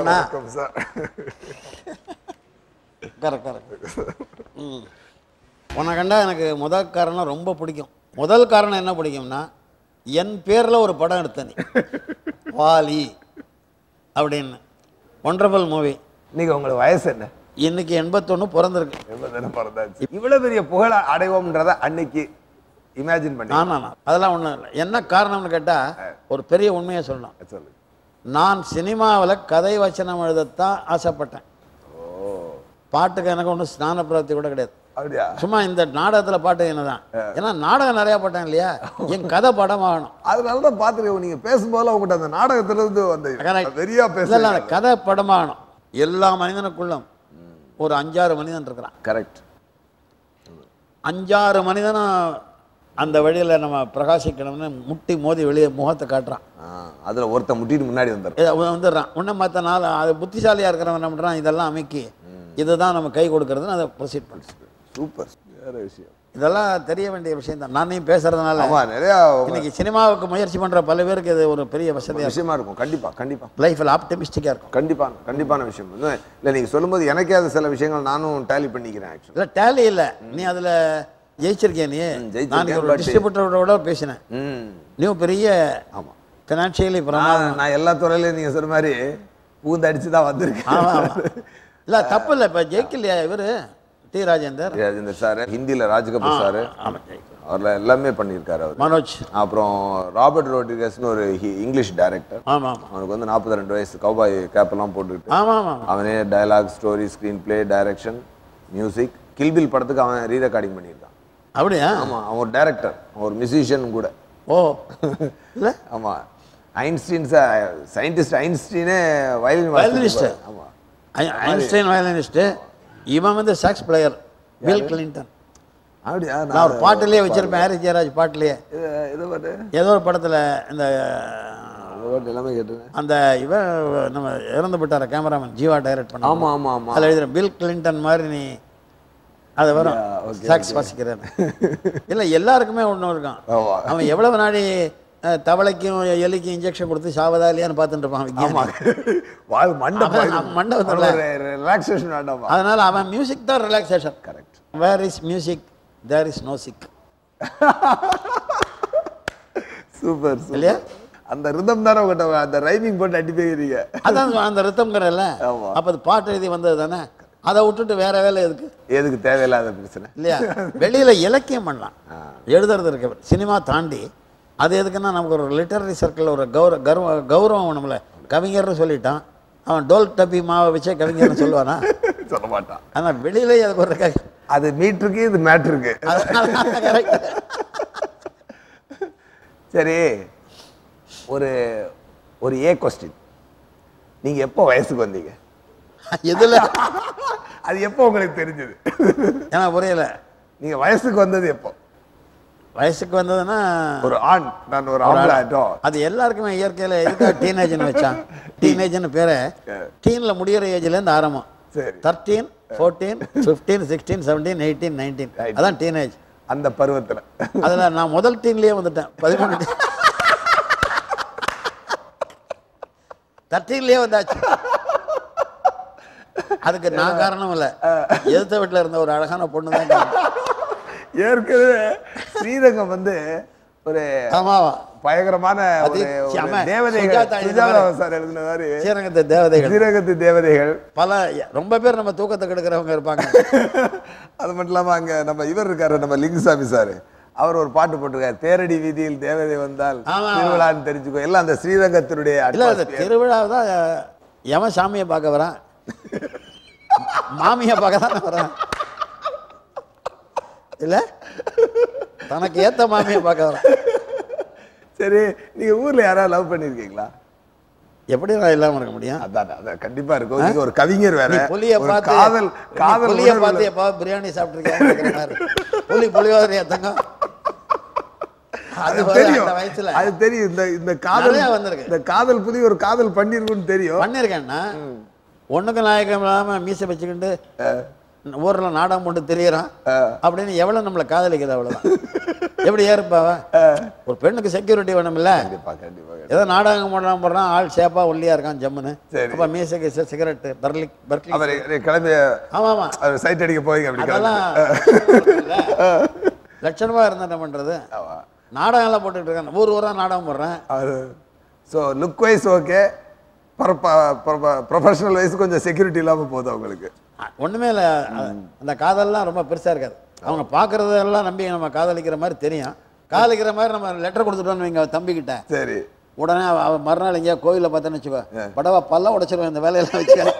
அண்ணா வணக்கம் sir correct correct ம் உன்னை கண்டா எனக்கு முதல் காரணம் ரொம்ப பிடிக்கும் முதல் காரணம் என்ன பிடிக்கும்னா என் பேரில் ஒரு படம் எடுத்த நீ வாலி அப்படின்னு ஒண்டர்ஃபுல் மூவி நீங்க உங்களுக்கு வயசு என்ன இன்னைக்கு எண்பத்தொன்று பிறந்திருக்கு எண்பதாயிரம் பிறந்தாச்சு இவ்வளவு பெரிய புகழ அடைவோம்ன்றத அன்னைக்கு இமேஜின் பண்ணி ஆனா அதெல்லாம் ஒன்றும் இல்லை என்ன காரணம்னு கேட்டால் ஒரு பெரிய உண்மையை சொல்லணும் சொல்லு நான் சினிமாவில் கதை வச்சனம் எழுதத்தான் ஆசைப்பட்டேன் ஓ பாட்டுக்கு எனக்கு ஒன்றும் ஸ்நான பிராப்தி கூட கிடையாது அப்படியா சும்மா இந்த நாடகத்தில் பாட்டு என்னதான் ஏன்னா நாடகம் நிறையா பாட்டேன் இல்லையா என் கதை படமாகணும் அதனால தான் பார்த்துருக்கேன் நீங்க பேசும்போது உங்கள்கிட்ட அந்த நாடகத்துல இருந்து அந்த Correct. வெறியா இல்லை இல்லை பேச அந்த கதை படமாகணும் எல்லா மனிதனுக்குள்ளும் ஒரு அஞ்சாறு மனிதன் இருக்கிறான் கரெக்ட் அஞ்சாறு மனிதனும் அந்த வழியில் நம்ம பிரகாசிக்கணும்னு முட்டி மோதி வெளியே முகத்தை காட்டுறான் அதுல ஒருத்தன் முட்டிட்டு முன்னாடி வந்தார் இதை அவன் வந்துடுறான் உன்ன மற்ற நாள் அது புத்திசாலியாக இருக்கிறவன் என்ன பண்ணுறான் இதெல்லாம் அமைக்கி இதுதான் நம்ம கை கொடுக்கறதுன்னு அதை ப்ரொசீட் பண்ணுறேன் சூப்பர் வேற விஷயம் இதெல்லாம் தெரிய வேண்டிய விஷயம் தான் நானே பேசுறதுனால ஆமா நிறைய இன்னைக்கு சினிமாவுக்கு முயற்சி பண்ற பல பேருக்கு இது ஒரு பெரிய வசதியாக விஷயமா இருக்கும் கண்டிப்பா கண்டிப்பா லைஃப்பில் ஆப்டமிஸ்டிக்காக இருக்கும் கண்டிப்பான கண்டிப்பான விஷயம் இல்லை இல்லை நீங்க சொல்லும்போது எனக்கே அது சில விஷயங்கள் நானும் டேலி பண்ணிக்கிறேன் ஆக்சுவலி இல்லை டேலி இல்லை நீ அதில் ஜெயிச்சிருக்கே நீ ஜெயிச்சிருக்கேன், நான் ஒரு but- டிஸ்ட்ரிபியூட்டரோட பேசினேன் ம் நீ பெரிய ஆமா ஃபினான்ஷியலி நான் நான் எல்லா துறையிலையும் நீங்க சொன்ன மாதிரி பூந்து அடிச்சு தான் வந்திருக்கேன் ஆமாம் ஆமாம் இல்லை தப்பு இல்லை இப்போ ஜெயிக்கலையா இவர் டி ராஜேந்தர் ராஜேந்தர் சார் ஹிந்தியில ராஜ்கபூர் சார் ஆமாம் ஜெயிக்கல அவர்ல எல்லாமே பண்ணியிருக்காரு அவர் மனோஜ் அப்புறம் ராபர்ட் ரோட்ரிகஸ்னு ஒரு ஹி- இங்கிலீஷ் டைரக்டர் ஆமாம் ஆமாம் அவனுக்கு வந்து 42 ரெண்டு வயசு கௌபாய் கேப் எல்லாம் போட்டுக்கிட்டு ஆமாம் ஆமாம் அவனே dialogue story screenplay direction music Kill Bill படத்துக்கு அவன் ரீ ரெக்கார்டிங் பண்ணியிருக்கான் அப்படியா ஆமா அவன் ஒரு டைரக்டர் ஒரு மியூசிஷியன் கூட ஓ இல்லை ஆமா ஐன்ஸ்டீன் சயின்டிஸ்ட் ஐன்ஸ்டீனே வயலின் Violinist. ஆமா ஐ- ஐன்ஸ்டைன் வயலினிஸ்ட்டு இவன் வந்து சாக்ஸ் பிளேயர் பில் கிளின்டன் அப்படியா நான் ஒரு பாட்டுலேயே வச்சிருப்பேன் ஹாரி ஜெயராஜ் பாட்டுலேயே இது இது பாட்டு ஏதோ ஒரு படத்தில் இந்த அந்த பாட்டு எல்லாமே கேட்டுருக்கேன் அந்த இவன் நம்ம இறந்து விட்டார கேமராமேன் ஜீவா டைரக்ட் பண்ண ஆமா ஆமா ஆமா அதில் எழுதுற பில் கிளின்டன் மாதிரி நீ அது வரும் Yeah, okay, சாக்ஸ் வாசிக்கிறேன் இல்லை எல்லாருக்குமே ஒன்று இருக்கான் ஆமா அவன் எவ்வளவு நாடி அஹ், தவளைக்கும் எலிக்கும் இன்ஜெக்ஷன் கொடுத்து சாவதா இல்லையான்னு பார்த்துட்டு இருப்பான் ஆமா விஞ்ஞானி. வாழ் மண்டை அவன் அவன் மண்டை வந்துடல. ரிலாக்ஸேஷன் வேண்டாமா அதனால அவன் மியூசிக் தான் relaxation correct where is music there is no sick super இல்லையா? அந்த ரிதம் தானே உங்கள்கிட்ட அந்த ரைமிங் போட்டு அடி போயிருக்கீங்க அதான் அந்த ரித்தம்ங்கிறல்ல ஆமா. அப்போ அது பாட்டு எழுதி வந்தது தானே அதை விட்டுட்டு வேற வேலை எதுக்கு எதுக்கு தேவையில்லாத பிரச்சனை இல்லையா வெளியில இலக்கியம் பண்ணலாம் எழுதுறது இருக்கு சினிமா தாண்டி அது எதுக்குன்னா நமக்கு ஒரு லிட்டரரி சர்க்கிள் ஒரு கௌரவ கர்வ கௌரவம் நம்மள கவிஞர்னு சொல்லிட்டான் அவன் டோல் டப்பி மாவை வச்சே கவிஞர்னு சொல்லுவானா சொல்ல மாட்டான் ஆனா வெளியில அதுக்கு ஒரு க- அது மீட்டருக்கு இது மேட்ருக்கு அதனால correct. சரி ஒரு ஒரு ஏ கொஸ்டின் நீங்க எப்போ வயசுக்கு வந்தீங்க எதுல அது எப்போ உங்களுக்கு தெரிஞ்சது எனக்கு புரியல நீங்க வயசுக்கு வந்தது எப்போ வயசுக்கு வந்ததுன்னா ஒரு ஆண் நான் ஒரு ஆம்பளை ஆட்டோம் அது எல்லாருக்குமே இயற்கையில எதுக்காக டீனேஜ்னு வச்சான் டீனேஜ்னு பேரை டீன்ல முடியிற ஏஜ்ல இருந்து ஆரம்பம் சரி thirteen fourteen fifteen sixteen seventeen eighteen nineteen அதான் டீனேஜ் அந்த பருவத்துல அதுல நான் முதல் டீன்லயே வந்துட்டேன் பதிமூணு தர்டீன்லயே வந்தாச்சு அதுக்கு நான் காரணம் இல்ல எதிர்த்த வீட்டுல இருந்த ஒரு அழகான பொண்ணு தான் காரணம். ஏற்கனவே ஸ்ரீரங்கம் வந்து ஒரு ஆமாவா பயங்கரமான அது ஒரு ஒரு செம. தேவதைகள் சுஜாதா எழுதின சுஜாதா மாதிரி. சார் எழுதின மாதிரி ஸ்ரீரங்கத்து தேவதைகள் ஸ்ரீரங்கத்து தேவதைகள் பல ரொம்ப பேர் நம்ம தூக்கத்தை கெடுக்கிறவங்க இருப்பாங்க அது மட்டும் இல்லாம அங்க நம்ம இவர் இருக்காரு நம்ம லிங்குசாமி சார் அவர் ஒரு பாட்டு போட்டிருக்காரு தேரடி வீதியில் தேவதை வந்தால் ஆமா. திருவிழான்னு தெரிஞ்சுக்கோ எல்லாம் அந்த ஸ்ரீரங்கத்தினுடைய இல்ல அந்த atmosphere. திருவிழா தான் எவன் சாமியை பார்க்க வரான் மாமியை பார்க்க தானே வரான் இல்ல தனக்கு ஏத்த மாமியை பார்க்க வரான் சரி நீங்க ஊர்ல யாராவது லவ் பண்ணிருக்கீங்களா எப்படி நான் இல்லாம இருக்க முடியும் அதான் அதான் கண்டிப்பா இருக்கும் நீங்க ஒரு கவிஞர் வேற நீ புலிய ஒரு பார்த்து காதல் நீ காதல் புலிய உணர்வுல- பார்த்து எப்பா பிரியாணி சாப்பிட்டுருக்கேன் புலி புலியோதரையா தங்கம் அது அது வரும் தெரியும் அந்த வயசுல அது தெரியும் இந்த இந்த காதல் நிறைய வந்திருக்கு. இந்த காதல் புலி ஒரு காதல் பண்ணிருக்குன்னு தெரியும் பண்ணிருக்கேன்னா ஒண்ணுக்கு நாயகம் இல்லாம மீசை வச்சுக்கிட்டு ஊரில் நாடகம் போட்டு தெரியறான் அப்படின்னு எவ்வளோ நம்மளை காதலிக்குது அவ்வளோதான் எப்படி ஏறுப்பாவ ஒரு பெண்ணுக்கு செக்யூரிட்டி வேணும்ல கண்டிப்பா கண்டிப்பா கண்டிப்பா. ஏதோ நாடகம் போடுறான் போடுறான் ஆள் ஷேப்பா ஒல்லியா இருக்கான் ஜம்முன்னு சரி. அப்போ மீசைக்கு சிகரெட்டு பர்லிக் பர்க்லி அவர் நீ கிளம்பி ஆமா ஆமா அவர் சைட் அடிக்க போய் அப்படி கிளம்பி அதெல்லாம் லட்சணமா இருந்தா என்ன பண்றது ஆமா. நாடகம் எல்லாம் போட்டுட்டு இருக்கான் ஊர் ஊரா நாடகம் போடுறேன் அவர் so look wise okay professional wise கொஞ்சம் செக்யூரிட்டி இல்லாம போகுது அவங்களுக்கு அ- ஒண்ணுமே இல்லை அந்த காதல்லாம் ரொம்ப பெருசா இருக்காது அவங்க பார்க்கறதெல்லாம் நம்பி நம்ம காதலிக்கிற மாதிரி தெரியும் காதலிக்கிற மாதிரி நம்ம லெட்டர் கொடுத்துட்டோம்னு வைங்க அவ தம்பிக்கிட்ட சரி உடனே அவ அவ மறுநாள் எங்கேயா கோயிலில் பார்த்தேன்னு வச்சுக்கோ படவா பல்ல உடைச்சிருவேன் இந்த வேலையெல்லாம் வச்சுக்க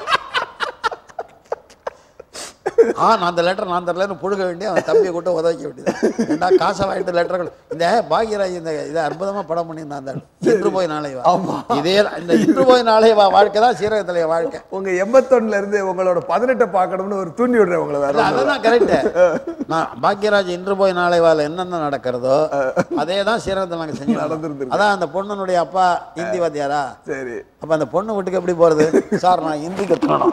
ஆ நான் அந்த லெட்டர் நான் தரலன்னு புழுக வேண்டிய அவன் தம்பியை கூட்ட உதவிக்க வேண்டியது ஏண்டா காசை வாங்கிட்டு லெட்டர் கொடு இந்த பாக்யராஜ் இந்த இதை அற்புதமா படம் பண்ணியிருந்தான் அந்த இன்று போய் நாளை வா ஆமா. இதே இந்த இன்று போய் நாளை வா வாழ்க்கை தான் சீரகத்திலேயே வாழ்க்கை உங்க எண்பத்தொன்னுல இருந்து உங்களோட பதினெட்டை பார்க்கணும்னு ஒரு தூண்டி விடுறேன் உங்களை வேற இல்ல, ஒண்ணும் இல்ல. அதுதான் கரெக்ட் நான் பாக்யராஜ் இன்று போய் நாளை வாழ என்னென்ன நடக்கிறதோ அதே தான் சீரகத்தில் நாங்கள் செஞ்சு நடந்திருந்திருக்கு. அதான் அந்த பொண்ணுனுடைய அப்பா ஹிந்தி வாத்தியாரா சரி அப்ப அந்த பொண்ணு வீட்டுக்கு எப்படி போறது சார் நான் ஹிந்தி கத்துக்கணும்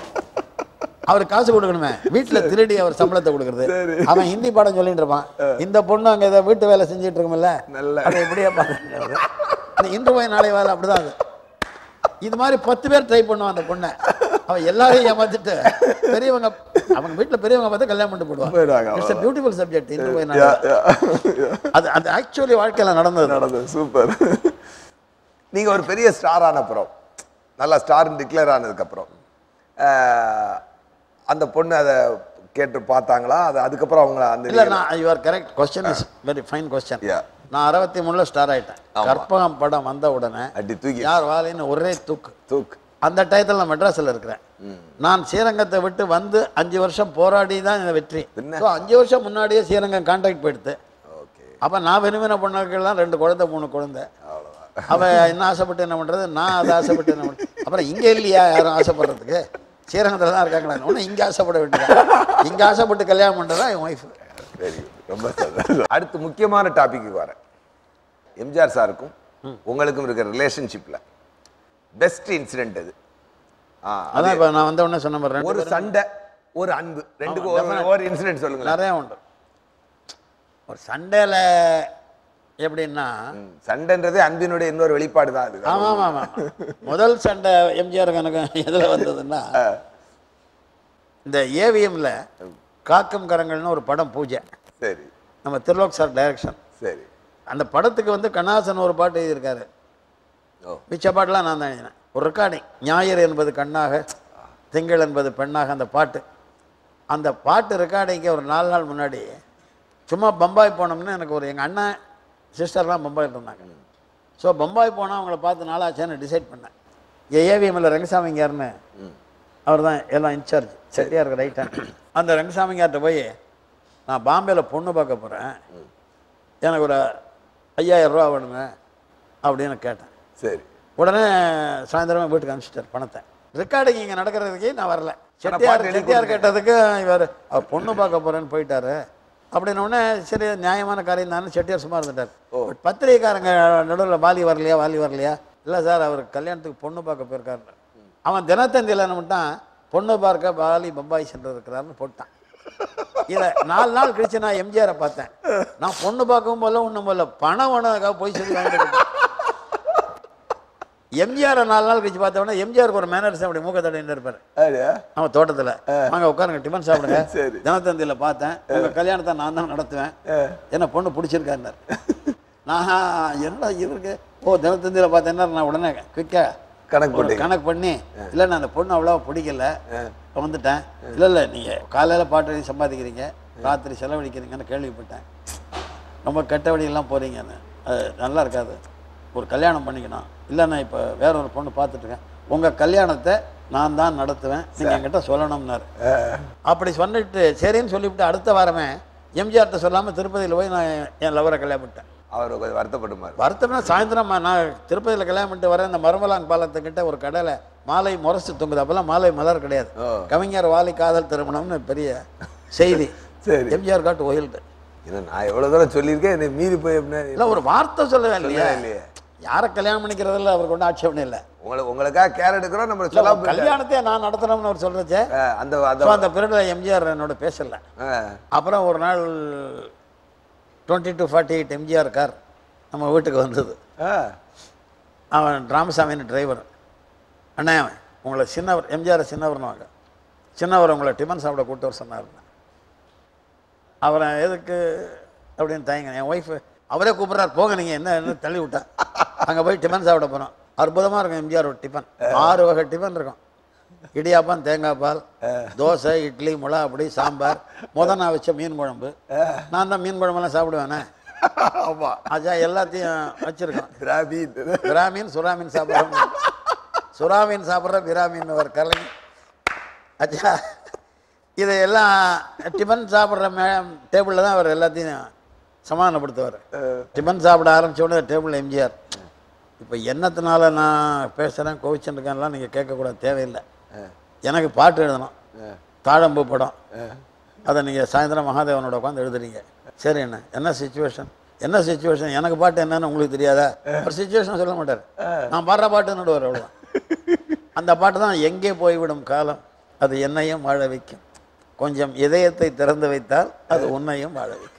அவர் காசு கொடுக்கணுமே வீட்டுல திருடி அவர் சம்பளத்தை கொடுக்கறது சரி. அவன் ஹிந்தி பாடம் சொல்லிட்டு இருப்பான் இந்த பொண்ணு அங்க ஏதோ வீட்டு வேலை செஞ்சுட்டு இருக்கும்ல நல்ல. அதை எப்படியே பாக்குறது அந்த இன்று போய் நாளை வேலை அப்படிதான் அது இது மாதிரி பத்து பேர் ட்ரை பண்ணுவான் அந்த பொண்ணை அவன் எல்லாரையும் ஏமாத்திட்டு பெரியவங்க அவங்க வீட்டுல பெரியவங்க பார்த்து கல்யாணம் பண்ணிட்டு போடுவாங்க போயிடுவாங்க இட்ஸ் பியூட்டிஃபுல் சப்ஜெக்ட் இன்று போய் நாளை Yeah, வேலை. yeah. அது அது ஆக்சுவலி வாழ்க்கையில நடந்தது நடந்தது சூப்பர் நீங்க ஒரு பெரிய ஸ்டார் ஆன அப்புறம் நல்லா ஸ்டார் டிக்ளேர் ஆனதுக்கு அப்புறம் ஆஹ், அந்த பொண்ணு அதை கேட்டு பார்த்தாங்களா அது அதுக்கப்புறம் அவங்க அந்த இல்ல நான் your correct question is very fine question Yeah. நான் அறுபத்தி மூணுல ஸ்டார் ஆயிட்டேன் ஆமா. கற்பகம் படம் வந்த உடனே அடி தூக்கி யார் வாலின்னு ஒரே தூக்கு தூக்கு அந்த டயத்தில் நான் மெட்ராஸில் இருக்கிறேன் நான் ஸ்ரீரங்கத்தை விட்டு வந்து அஞ்சு வருஷம் போராடி தான் இந்த வெற்றி பின்ன? ஸோ அஞ்சு வருஷம் முன்னாடியே ஸ்ரீரங்கம் கான்ட்ராக்ட் போயிடுத்து ஓகே அப்போ நான் விரும்பின பொண்ணுக்கெல்லாம் ரெண்டு குழந்தை மூணு குழந்தை அவ்வளோதான் அவ என்ன ஆசைப்பட்டு என்ன பண்றது நான் அதை ஆசைப்பட்டு என்ன பண்றது அப்புறம் இங்க இல்லையா யாரும் ஆசைப்படுறதுக்கு ஸ்ரீரங்கத்தில் தான் இருக்காங்களா ஒன்று இங்கே ஆசைப்பட வேண்டியது இங்கே ஆசைப்பட்டு கல்யாணம் பண்ணுறதா என் ஒய்ஃப் வெரி குட் ரொம்ப சந்தோஷம் அடுத்து முக்கியமான டாபிக் வரேன் எம்ஜிஆர் சாருக்கும் உங்களுக்கும் இருக்கிற ரிலேஷன்ஷிப்ல பெஸ்ட் இன்சிடென்ட் அது ஆ, அது அதான் இப்போ நான் வந்த உடனே சொன்ன மாதிரி ரெண்டு ஒரு சண்டை ஒரு அன்பு ரெண்டுக்கும் ஒரு ஒரு இன்சிடென்ட் சொல்லுங்க நிறைய உண்டு ஒரு சண்டேல எப்படின்னா சண்டைன்றதே அன்பினுடைய இன்னொரு வெளிப்பாடு தான் அது ஆமாம் ஆமாம் ஆமாம் முதல் சண்டை எம்ஜிஆர் கணக்கு எதில் வந்ததுன்னா இந்த ஏவிஎம்ல காக்கும் கரங்கள்னு ஒரு படம் பூஜை சரி நம்ம திருலோக் சார் டைரக்ஷன் சரி அந்த படத்துக்கு வந்து கண்ணாசன் ஒரு பாட்டு எழுதியிருக்காரு ஓ மிச்ச பாட்டெலாம் நான் தான் எழுதினேன் ஒரு ரெக்கார்டிங் ஞாயிறு என்பது கண்ணாக திங்கள் என்பது பெண்ணாக அந்த பாட்டு அந்த பாட்டு ரெக்கார்டிங்க்கு ஒரு நாலு நாள் முன்னாடி சும்மா பம்பாய் போனோம்னு எனக்கு ஒரு எங்கள் அண்ணன் சிஸ்டர்லாம் பம்பாயில் இருந்தாங்க ஸோ பம்பாய் போனால் அவங்கள பார்த்து நாளாச்சான்னு டிசைட் பண்ணேன் ஏவிஎம்ல ரங்கசாமிங்கார்னு அவர் தான் எல்லாம் இன்சார்ஜ் செட்டியாருக்கு ரைட் ஹேண்ட் அந்த ரங்கசாமிங்கார்ட்ட போய் நான் பாம்பேயில் பொண்ணு பார்க்க போகிறேன் எனக்கு ஒரு ஐயாயிரம் ரூபா வேணுங்க அப்படின்னு கேட்டேன் சரி உடனே சாயந்தரமா வீட்டுக்கு அனுப்பிச்சிட்டார் பணத்தை ரெக்கார்டிங் இங்கே நடக்கிறதுக்கே நான் வரல செட்டியார் பாட்டு எழுதி செட்டியார் கேட்டதுக்கு இவர் அவர் பொண்ணு பார்க்க போறேன்னு போயிட்டாரு அப்படின்ன உடனே சரி நியாயமான காரியம் தானே செட்டியார் சும்மா இருந்துட்டார் பட் பத்திரிகைக்காரங்க நடுவில் வாலி வரலையா வாலி வரலையா இல்லை சார் அவர் கல்யாணத்துக்கு பொண்ணு பார்க்க போயிருக்காரு அவன் தினத்தந்தியில் என்ன பண்ணிட்டான் பொண்ணு பார்க்க வாலி பம்பாய் சென்று இருக்கிறாருன்னு போட்டான் இதை நாலு நாள் கழிச்சு நான் எம்ஜிஆரை பார்த்தேன் நான் பொண்ணு பார்க்கவும் போல ஒன்றும் போல பணம் வேணதுக்காக போய் சொல்லி வாங்கிட்டு வந்துட்டேன். எம்ஜிஆரை நாலு நாள் கழிச்சு பார்த்தோன்னா எம்ஜிஆருக்கு ஒரு மேனர்ஸ் அப்படி மூக்க தடைன்னு இருப்பார் அப்படியா அவன் தோட்டத்தில் வாங்க உட்காருங்க டிஃபன் சாப்பிடுங்க சரி. தினத்தந்தியில் பார்த்தேன் உங்க கல்யாணத்தை நான் தான் நடத்துவேன் என்ன பொண்ணு பிடிச்சிருக்காருன்னார் நான் என்னடா இருக்கு ஓ தினத்தந்தியில் பார்த்தேன்னா நான் உடனே குயிக்கா கணக்கு ஒரு போட்டீங்க. கணக்கு பண்ணி இல்லை நான் அந்த பொண்ணு அவ்வளோ பிடிக்கல வந்துட்டேன் இல்லை இல்லை நீங்கள் காலையில் பாட்டு எழுதி சம்பாதிக்கிறீங்க ராத்திரி செலவழிக்கிறீங்கன்னு கேள்விப்பட்டேன் ரொம்ப கெட்ட வழியெல்லாம் போகிறீங்கன்னு அது நல்லா இருக்காது ஒரு கல்யாணம் பண்ணிக்கணும் இல்லை நான் இப்போ வேற ஒரு பொண்ணு பார்த்துட்ருக்கேன் உங்கள் கல்யாணத்தை நான் தான் நடத்துவேன் நீங்கள் என்கிட்ட சொல்லணும்னாரு அப்படி சொன்னிட்டு சரின்னு சொல்லிவிட்டு அடுத்த வாரமே எம்ஜிஆர்ட்ட சொல்லாமல் திருப்பதியில் போய் நான் என் லவரை கல்யாணம் பண்ணிட்டேன் அவர் கொஞ்சம் வருத்தப்பட்டுமாரு வருத்தம்னா சாயந்தரம் நான் திருப்பதியில் கல்யாணம் பண்ணிட்டு வரேன் இந்த மருமலாங் பாலத்துக்கிட்ட ஒரு கடையில் மாலை முரசு தொங்குது அப்போல்லாம் மாலை மலர் கிடையாது ஓ. கவிஞர் வாலி காதல் திருமணம்னு பெரிய செய்தி சரி. எம்ஜிஆர் காட்டு ஒயில்டு ஏன்னா நான் எவ்வளவு தூரம் சொல்லியிருக்கேன் என்னை மீறி போய் எப்படின்னா இல்லை ஒரு வார்த்தை சொல்லவே இல்லையா சொல்லவே இல்லையே. யாரை கல்யாணம் பண்ணிக்கிறதுல அவருக்கு ஒன்றும் ஆட்சேபணம் இல்லை உங்களுக்கு உங்களுக்காக கேர் எடுக்கிறோம் நம்ம இல்ல, சொல்ல உன் கல்யாணத்தையே நான் நடத்துனோம்னு அவர் சொல்றச்சே அந்த அந்த ஸோ அந்த பீரியடில் எம்ஜிஆர் என்னோட பேசல ஆ, அப்புறம் ஒரு நாள் twenty two forty eight MGR car நம்ம வீட்டுக்கு வந்தது ஆ, அவன் ராமசாமின்னு டிரைவர் அண்ணே உங்களை சின்னவர் எம்ஜிஆர் சின்னவர்னுவாங்க சின்னவர் உங்களை டிஃபன் சாப்பிட கூட்டு வர சொன்னாருண்ணே அவரை எதுக்கு அப்படின்னு தயங்க என் ஒய்ஃபு அவரே கூப்பிட்றாரு போங்க நீங்கள் என்ன என்ன தள்ளி விட்டா அங்கே போய் டிஃபன் சாப்பிட போகிறோம் அற்புதமாக இருக்கும் எம்ஜிஆர் ஒரு டிஃபன் ஆறு வகை டிஃபன் இருக்கும் இடியாப்பம் தேங்காய் பால் தோசை இட்லி முளா அப்படி சாம்பார் முத நான் வச்ச மீன் குழம்பு நான் தான் மீன் குழம்பெல்லாம் சாப்பிடுவேனே ஆமா அஜா எல்லாத்தையும் வச்சுருக்கோம் திராவிட் பிராமீன் சுறாமீன் சாப்பிட்றோம் சுறாமீன் சாப்பிட்ற பிராமீன் ஒரு கலைஞர் அச்சா இதையெல்லாம் டிஃபன் சாப்பிட்ற மே டேபிளில் தான் அவர் எல்லாத்தையும் சமாதானப்படுத்துவார் டிஃபன் சாப்பிட ஆரம்பிச்ச உடனே டேபிள் எம்ஜிஆர் இப்போ என்னத்தினால நான் பேசுகிறேன் கோவிச்சுருக்கேன்லாம் நீங்கள் கேட்கக்கூடாது தேவையில்லை எனக்கு பாட்டு எழுதணும் தாழம்பூ படம் அதை நீங்கள் சாயந்தரம் மகாதேவனோட உட்காந்து எழுதுறீங்க சரி என்ன என்ன சுச்சுவேஷன் என்ன சுச்சுவேஷன் எனக்கு பாட்டு என்னன்னு உங்களுக்கு தெரியாதா ஒரு சுச்சுவேஷன் சொல்ல மாட்டார் நான் பாடுற பாட்டு நடுவார் அவ்வளோதான் அந்த பாட்டு தான் எங்கே போய்விடும் காலம் அது என்னையும் வாழ வைக்கும் கொஞ்சம் இதயத்தை திறந்து வைத்தால் அது உன்னையும் வாழ வைக்கும்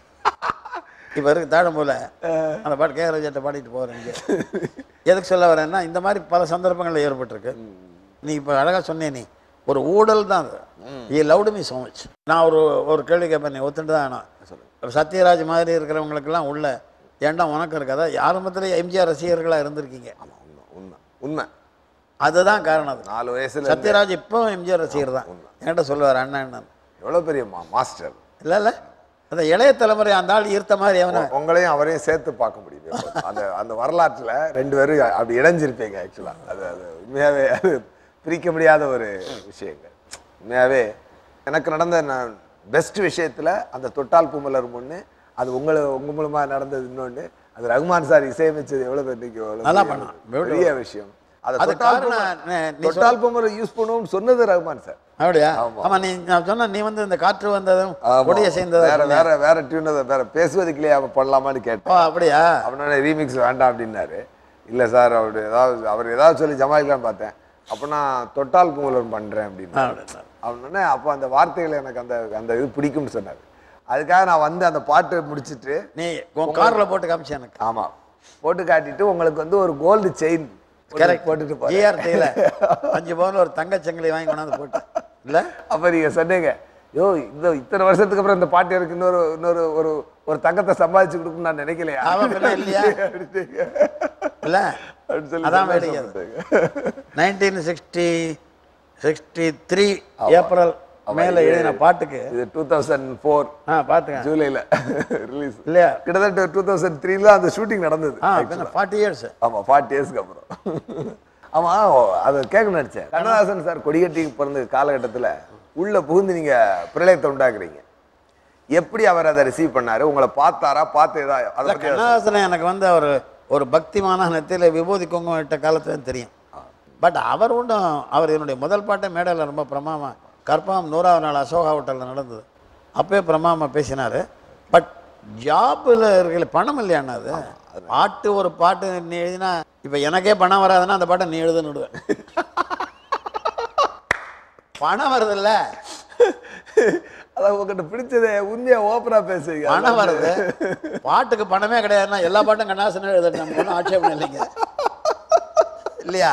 இப்போ இருக்கு தாழம் போல அந்த பாட்டு கேரளஜத்தை பாடிட்டு போகிறேன் இங்கே எதுக்கு சொல்ல வரேன்னா இந்த மாதிரி பல சந்தர்ப்பங்கள் ஏற்பட்டிருக்கு நீ இப்போ அழகாக சொன்னே நீ ஒரு ஊழல் தான் அது he loved me so much நான் ஒரு ஒரு கேள்வி கேட்பேன் நீ ஒத்துட்டு தான் நான் சத்யராஜ் மாதிரி இருக்கிறவங்களுக்கெல்லாம் உள்ள ஏன்டா உனக்கு இருக்காதா ஆரம்பத்தில் எம்ஜிஆர் ரசிகர்களாக இருந்திருக்கீங்க ஆமா உண்மை உண்மை உண்மை அதுதான் காரணம் அது நாலு வயசுல சத்யராஜ் இப்போ எம்ஜிஆர் ரசிகர் தான் என்கிட்ட சொல்லுவார் அண்ணன் அண்ணன் எவ்வளவு பெரிய மா மாஸ்டர் இல்லை இல்லை அந்த இளைய தலைமுறை அந்த ஆள் ஈர்த்த மாதிரி அவனை உங்களையும் அவரையும் சேர்த்து பார்க்க முடியும் எப்போ. அந்த அந்த வரலாற்றுல ரெண்டு பேரும் அப்படி இணைஞ்சிருப்பீங்க ஆக்சுவலா அது அது உண்மையாவே அது பிரிக்க முடியாத ஒரு விஷயங்க உண்மையாவே எனக்கு நடந்த நான் பெஸ்ட் விஷயத்துல அந்த தொட்டால் பூமலர் ஒன்று அது உங்களை உங்க மூலமா நடந்தது இன்னொன்று அது ரகுமான் சார் இசையமைச்சது எவ்வளவு இன்னைக்கு எவ்வளவு நல்லா பெரிய பண்ணான். ஒரு பெரிய விஷயம் அது அது தொட்டால் காரணம் பூமலர் நே- நீ தொட்டால் பூமலர் யூஸ் பண்ணுவோம்னு சொன்னது ரகுமான் சார் அப்படியா ஆமா. ஆமா நீ நான் சொன்ன நீ வந்து இந்த காற்று வந்ததும் ஆமா. கொடிய சேர்ந்ததும் வேற வேற வேற டியூன் வேற பேசுவதுக்குள்ளே அவன் பண்ணலாமான்னு ஓ கேட்டேன் அப்படியா அவனோட ரீமிக்ஸ் வேண்டாம் அப்படின்னாரு இல்லை சார் அவர் ஏதாவது அவர் ஏதாவது சொல்லி ஜமாயிக்கலான்னு பார்த்தேன் அப்போ நான் தொட்டால் குமலன் பண்ணுறேன் அப்படின்னு அப்படின்னா. அப்படின்னே அப்போ அந்த வார்த்தைகள் எனக்கு அந்த அந்த இது பிடிக்கும்னு சொன்னார் அதுக்காக நான் வந்து அந்த பாட்டு முடிச்சிட்டு நீ உன் கார்ல போட்டு காமிச்சு எனக்கு ஆமாம் போட்டு காட்டிட்டு உங்களுக்கு வந்து ஒரு கோல்டு செயின் கரெக்ட் போட்டுட்டு போறேன் ஜிஆர்டியில் அஞ்சு பவுன் ஒரு தங்கச்சங்கிலி வாங்கி கொண்டாந்து போட்டு இல்ல அப்போ நீங்கள் சொன்னீங்க யோ இந்த இத்தனை வருஷத்துக்கு அப்புறம் இந்த பாட்டு எனக்கு இன்னொரு இன்னொரு ஒரு ஒரு தங்கத்தை சம்பாதிச்சு கொடுக்கணும்னு நான் நினைக்கலையா ஆமா, பின்ன இல்லையா? அப்படின்னீங்க. இல்ல அப்படின்னு சொல்லி அதான் சந்தோஷம் வேடிக்கை பட்டாங்க. Nineteen sixty sixty three April மேல எழுதின பாட்டுக்கு இது டூ தௌசண்ட் ஃபோர் ஆ பாத்துங்க ஜூலைல ரிலீஸ் இல்லையா கிட்டத்தட்ட டூ தௌசண்ட் த்ரீல அந்த ஷூட்டிங் நடந்தது ஆ பின்ன ஃபார்ட்டி இயர்ஸ் ஆமா ஃபார்ட்டி இயர்ஸ்க்கு அப்புறம் ஆமா அதை கேட்கணும்னு நினைச்சேன் கண்ணதாசன் சார் கொடிகட்டி பிறந்த காலகட்டத்துல உள்ள புகுந்து நீங்க பிரளயத்தை உண்டாக்குறீங்க எப்படி அவர் அதை ரிசீவ் பண்ணாரு உங்களை பார்த்தாரா பார்த்து ஏதா அதை இல்ல பத்தி ஏதாவது கண்ணதாசன் எனக்கு வந்து அவர் ஒரு பக்திமான நெத்தியில விபூதி குங்குமம் இட்ட காலத்துல தெரியும் பட் அவர் ஒன்றும் அவர் என்னுடைய முதல் பாட்டை மேடையில் ரொம்ப பிரமாமா கற்பகம் நூறாவது நாள் அசோகா ஹோட்டலில் நடந்தது அப்பயே பிரமாமா பேசினார் பட் ஜாப்பில் இருக்கிற பணம் இல்லையாண்ணா அது பாட்டு ஒரு பாட்டு நீ எழுதினா இப்போ எனக்கே பணம் வராதுன்னா அந்த பாட்டை நீ எழுதுன்னுடுவேன் பணம் வருதுல்ல அதான் உங்ககிட்ட பிடிச்சதை உண்மையா ஓப்பனா பேசுவீங்க பணம் வருது பாட்டுக்கு பணமே கிடையாதுன்னா எல்லா பாட்டும் கண்ணாசனே எழுதுறது நமக்கு ஒன்றும் ஆட்சேபம் இல்லைங்க இல்லையா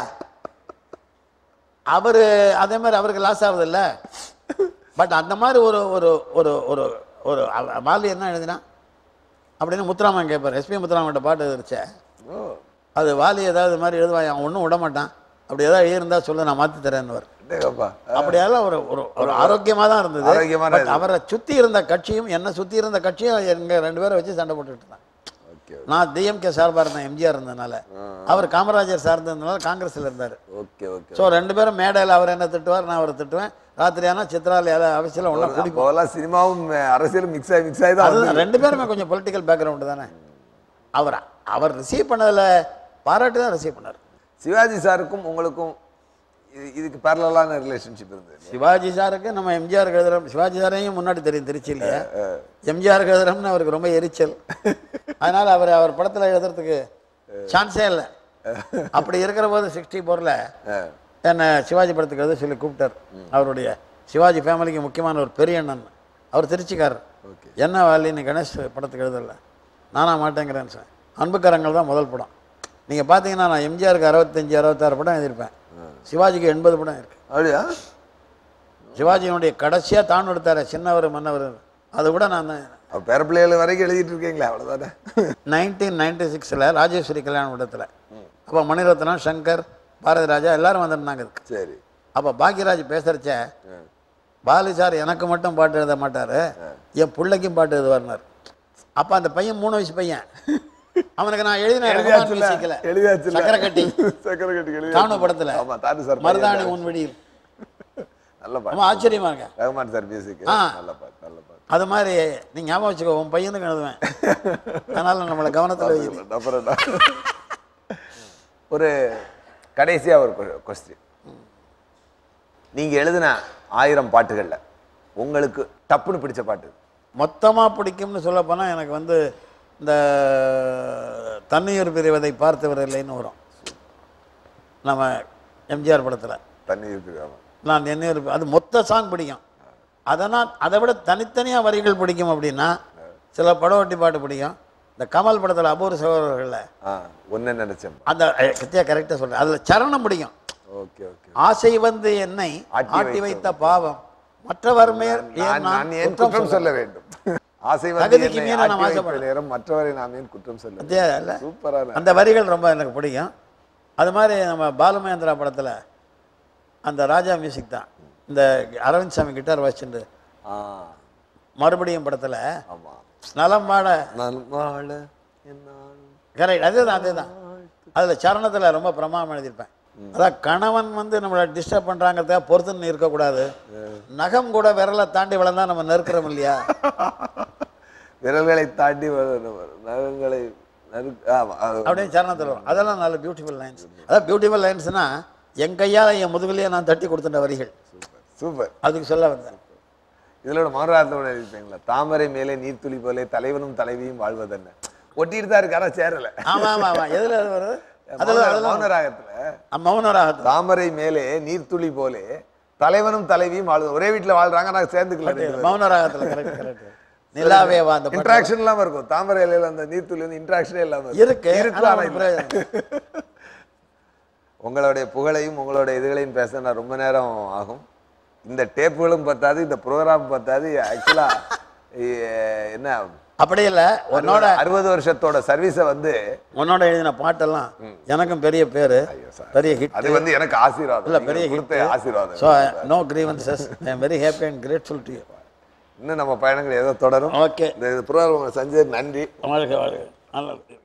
அவர் அதே மாதிரி அவருக்கு லாஸ் ஆகுது இல்ல பட் அந்த மாதிரி ஒரு ஒரு ஒரு ஒரு ஒரு அவ- வாலி என்ன எழுதினா அப்படின்னு முத்துராமன் கேட்பார் எஸ்பி முத்துராமன்கிட்ட பாட்டு எழுதிச்சே ஓ அது வாலி ஏதாவது இது மாதிரி எழுதுவான் அவன் ஒன்றும் விட மாட்டான் அப்படி ஏதாவது எழுதியிருந்தா சொல்லு நான் மாற்றி தரேன்னுவார் டேங்கப்பா. அப்படியெல்லாம் ஒரு ஒரு ஒரு ஆரோக்கியமாக தான் இருந்தது ஆரோக்கியமான But இது. அவரை சுற்றி இருந்த கட்சியும் என்னை சுற்றி இருந்த கட்சியும் எங்க ரெண்டு பேரை வச்சு சண்டை போட்டுட்டு இருந்தாங்க ஓகே நான் டிஎம்கே சார்பாக இருந்தேன் எம்ஜிஆர் இருந்ததுனால அவர் காமராஜர் சார்ந்ததுனால காங்கிரஸில் இருந்தார் ஓகே ஓகே ஸோ ரெண்டு பேரும் மேடையில் அவர் என்ன திட்டுவார் நான் அவரை திட்டுவேன் ராத்திரி ஆனால் சித்ராவில் ஏதாவது அவசியம் ஒன்றா குடிப்போம் அப்போலாம் சினிமாவும் அரசியலும் மிக்ஸ் ஆகி மிக்ஸ் ஆகி தான் அதுதான் ரெண்டு பேருமே கொஞ்சம் பொலிட்டிக்கல் பேக்ரவுண்டு தானே அவர் அவர் ரிசீவ் பண்ணதில் பாராட்டு தான் ரிசீவ் பண்ணார் சிவாஜி சாருக்கும் உங்களுக்கும் இது- இதுக்கு பேரலான ரிலேஷன்ஷிப் இருந்தது சிவாஜி சாருக்கு நம்ம எம்ஜிஆர் எழுதுறோம் சிவாஜி சாரையும் முன்னாடி தெரியும் திருச்சியிலேயே எம்ஜிஆர் எழுதுறோம்னு அவருக்கு ரொம்ப எரிச்சல் அதனால் அவர் அவர் படத்தில் எழுதுறதுக்கு சான்ஸே இல்லை அப்படி இருக்கிற போது சிக்ஸ்டி ஃபோரில் என்னை சிவாஜி படத்துக்கு எழுத சொல்லி கூப்பிட்டார் அவருடைய சிவாஜி ஃபேமிலிக்கு முக்கியமான ஒரு பெரிய அண்ணன் அவர் திருச்சிக்காரர் ஓகே என்ன வாலின்னு கணேஷ் படத்துக்கு எழுதல நானா மாட்டேங்கிறேன்னு சார் அன்புக்கரங்கள் தான் முதல் படம் நீங்கள் பார்த்தீங்கன்னா நான் எம்ஜிஆருக்கு அறுபத்தஞ்சி அறுபத்தாறு படம் எழுதியிருப்பேன் சிவாஜிக்கு எண்பது படம் இருக்கு அப்படியா சிவாஜியினுடைய கடைசியாக தான் எடுத்தார் சின்னவர் மன்னவர் அதை விட நான் தான் அப்ப பேர பிள்ளைகள் வரைக்கும் எழுதிட்டு இருக்கீங்களா அவ்வளவுதானே நைன்டீன் நைன்டி சிக்ஸில் ராஜேஸ்வரி கல்யாண மண்டபத்தில் அப்போ மணிரத்னம் சங்கர் பாரதி ராஜா எல்லாரும் வந்திருந்தாங்க இதுக்கு சரி அப்போ பாக்யராஜ் பேசுகிறச்ச பாலு சார் எனக்கு மட்டும் பாட்டு எழுத மாட்டார் என் பிள்ளைக்கும் பாட்டு எழுதுவார்னார் அப்போ அந்த பையன் மூணு வயசு பையன் அவனுக்கு நான் எழுதின எழுதியாச்சுல்ல மியூசிக்கில் எழுதியாச்சுல்ல சக்கரை கட்டி சக்கரை கட்டி எழுதி தானு படத்தில் ஆமா தானு சார் மருதாணி உன் வெடியில் நல்ல பாட்டு ரொம்ப ஆச்சரியமா இருக்க ரகுமான் சார் மியூசிக் ஆ. நல்ல பாட்டு நல்ல பாட்டு அது மாதிரி நீ ஞாபகம் வச்சுக்கோ உன் பையனுக்கு எழுதுவேன் அதனால நம்மளை கவனத்தில் வை அப்புறம் என்ன? ஒரு கடைசியா ஒரு கொஸ்டின் நீங்க எழுதின ஆயிரம் பாட்டுகள்ல உங்களுக்கு டப்புன்னு பிடிச்ச பாட்டு மொத்தமாக பிடிக்கும்னு சொல்ல போனால் எனக்கு வந்து இந்த தண்ணீர் பிரிவதை பார்த்தவர் இல்லைன்னு வரும் நம்ம எம்ஜிஆர் படத்தில் தண்ணி இருக்குது ஆமா நான் என்ன அது மொத்த சாங் பிடிக்கும் அதனால் அதை விட தனித்தனியாக வரிகள் பிடிக்கும் அப்படின்னா சில படவட்டி பாட்டு பிடிக்கும் இந்த கமல் படத்தில் அபூர்வ சகோதரர்களில் ஆ ஒன்னு நினைச்சேன் அந்த கத்தியா கரெக்டாக சொல்கிறேன் அதில் சரணம் பிடிக்கும் ஓகே ஓகே ஆசை வந்து என்னை ஆட்டி ஆட்டி வைத்த வைத்த பாவம் மற்றவர் மேல் ஏன் நான் நான் ஏன் குற்றம் குற்றம் சொல்ல சொல்ல வேண்டும் ஆசை வந்து தகுதிக்கு என்னை மீறி நான் ஆட்டி வைத்த ஆசைப்படல. நேரம் மற்றவரை நாம் ஏன் குற்றம் சொல்ல பத்தியா இல்ல? சூப்பரான அந்த வரிகள் ரொம்ப எனக்கு பிடிக்கும் அது மாதிரி நம்ம பாலுமகேந்திரா படத்தில் அந்த ராஜா மியூசிக் தான் இந்த அரவிந்த் சாமி கிட்டார் வச்சுட்டு ஆ மறுபடியும் படத்தில் ஆமா நலம் பாட நான் வாழ என்னாலும் கரெக்ட் அதுதான் அதுதான் அதில் சரணத்தில் ரொம்ப பிரமாதம் எழுதியிருப்பேன் அதான் கணவன் வந்து நம்மளை டிஸ்டர்ப் பண்ணுறாங்கிறதுக்காக பொறுத்துன்னு இருக்கக்கூடாது நகம் கூட விரலை தாண்டி வளர்ந்தா நம்ம நெருக்கிறோம் இல்லையா விரல்களை தாண்டி வர- நகங்களை நறுக்கு ஆமா அது- அப்படின்னு சரணத்தில் வரும் அதெல்லாம் நல்ல பியூட்டிஃபுல் லைன்ஸ் அதான் பியூட்டிஃபுல் லைன்ஸ்னா என் கையால் என் முதுகுலையே நான் தட்டி கொடுத்துட்ட வரிகள் சூப்பர் அதுக்கு சொல்ல வந்தேன் இதோட மௌனராத்தோட எழுதிப்பீங்களா தாமரை மேலே நீர்த்துளி போலே தலைவனும் தலைவியும் வாழ்வதென்ன ஒட்டிட்டு தான் இருக்கு ஆனா சேரல ஆமா ஆமா ஆமா எதுல அது வருது அதுல அதுல மௌனராகத்துல மௌனராகத்தில் தாமரை மேலே நீர்த்துளி போலே தலைவனும் தலைவியும் வாழ்வது ஒரே வீட்டுல வாழ்றாங்க நான் சேர்ந்துக்கல மௌனராகத்தில் கரெக்ட் கரெக்ட் நிலாவே வா அந்த பாட்டு. இன்ட்ராக்ஷன் இல்லாம இருக்கும் தாமரை இலையில அந்த நீர்த்துளி வந்து இன்ட்ராக்ஷனே இல்லாம இருக்கும். இருக்கு இருக்கு ஆனா ஆனா ஒண்ணும் இல்ல. பிரயோஜனம். உங்களுடைய புகழையும் உங்களுடைய இதுகளையும் பேச நான் ரொம்ப நேரம் ஆகும் இந்த டேப்புகளும் பத்தாது இந்த ப்ரோக்ராம் பத்தாது ஆக்சுவலா என்ன அப்படி இல்ல உன்னோட அறுபது வருஷத்தோட சர்வீஸை வந்து உன்னோட எழுதின பாட்டெல்லாம் எனக்கும் பெரிய பேரு பெரிய ஹிட் அது வந்து எனக்கு ஆசீர்வாதம் இல்ல நீங்க பெரிய கொடுத்த ஹிட் ஆசீர்வாதம் so no grievances I am very happy and grateful to you இன்னும் நம்ம பயணங்கள் ஏதோ தொடரும் ஓகே இந்த ப்ரோக்ராம் செஞ்சது நன்றி வாழ்க வாழ்க நல்லது